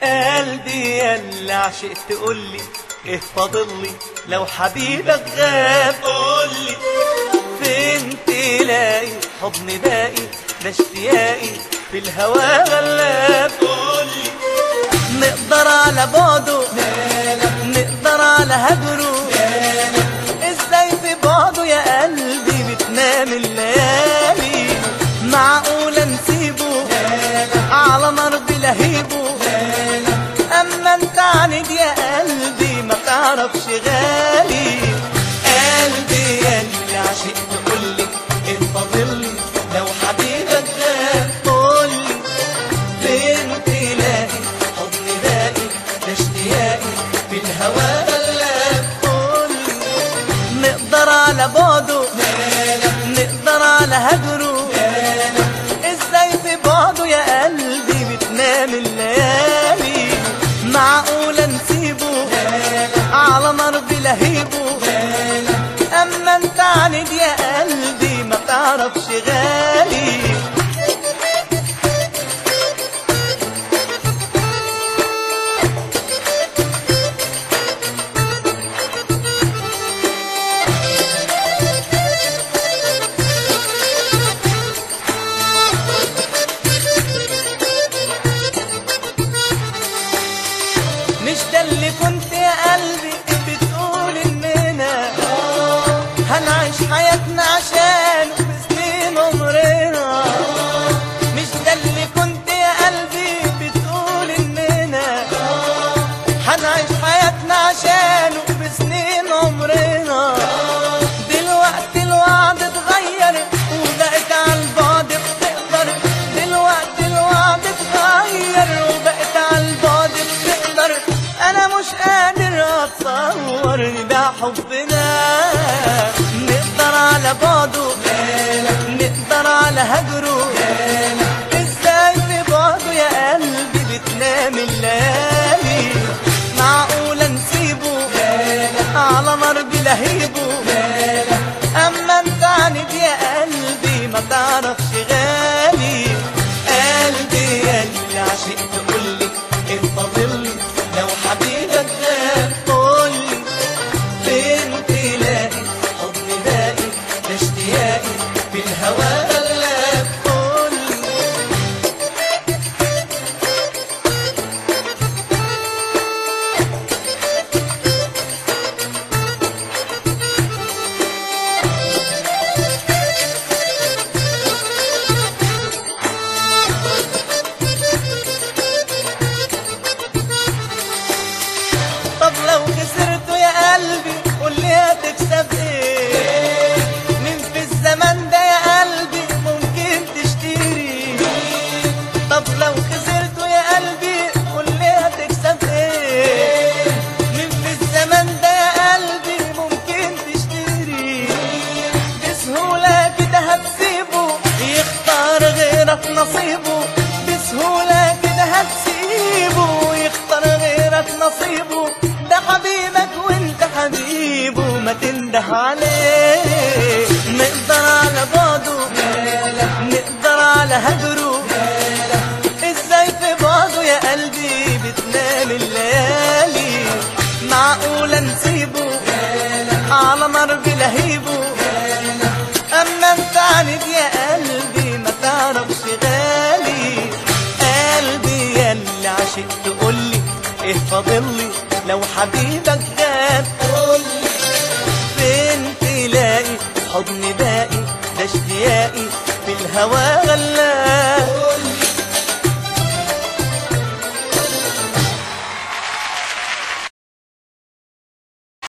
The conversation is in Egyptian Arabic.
قلبي ياللي عشقت قولي ايه فاضلي لو حبيبك غاب قولي فين تلاقي حضن باقي ده اشتياقي في الهوى غلاب قولي نقدر على بعده نقدر على هجره ازاي في بعده يا قلبي بتنام الليالي معقولة نسيبه على نار بلهيبه اما انت عند يا قلبي ما تعرفش غالي قلبي يا اللي عشقت قولي ايه فاضلي لو حبيبك غاب قولي فين تلاقي حضن باقي ده اشتياقي في الهوى غلاب قولي نقدر على بعده نقدر على هجره ازاي في بعده يا قلبي بتنام الليالي معقولة نسيبه على نار بلهيبه اما انت عند يا قلبي ما تعرفش غالي مش ده اللي كنت يا قلبي بتقول اننا هنعيش حياتنا عشان بسنين عمرنا مش ده اللي كنت يا قلبي بتقول اننا هنعيش حياتنا عشان بسنين عمرنا دلوقتي الوعد اتغير وبقت على البعد بتقدر دلوقتي الوعد اتغير وبقت على البعد بتقدر انا مش قادر اتصور ده حبنا نقدر على بعده نقدر على هجره ازاي في بعده يا قلبي بتنام الليالي معقولة نسيبه على نار بلهيبه اما انت عند يا قلبي ما تعرفش غالي قلبي يا اللي عشقت قولي ايه فاضلي لو حبيبك غاب قولي فين تلاقي حضن باقي ده اشتياقي في الهوى غلاب قولي طب لو خسرته يا قلبي قول لي هتكسب ايه مين في الزمن ده يا قلبي ممكن تشتري طب لو خسرته يا قلبي قول لي هتكسب ايه مين في الزمن ده يا قلبي ممكن تشتري بسهولة كده هتسيبه يختار غيرك نصيبه بسهولة كده هتسيبه يختار غيرك نصيبه ده حبيبك وانت حبيبه ما تنده عليه نقدر على بعضه نقدر على هجره ازاي في بعضه يا قلبي بتنام الليالي معقولة نسيبه على نار بلهيبه اما انت عند يا قلبي ما تعرفش غالي قلبي يا اللي عشقت قولي ايه فاضلي لو حبيبك غاب قولي فين تلاقي حضن باقي ده اشتياقي في الهوى غلاب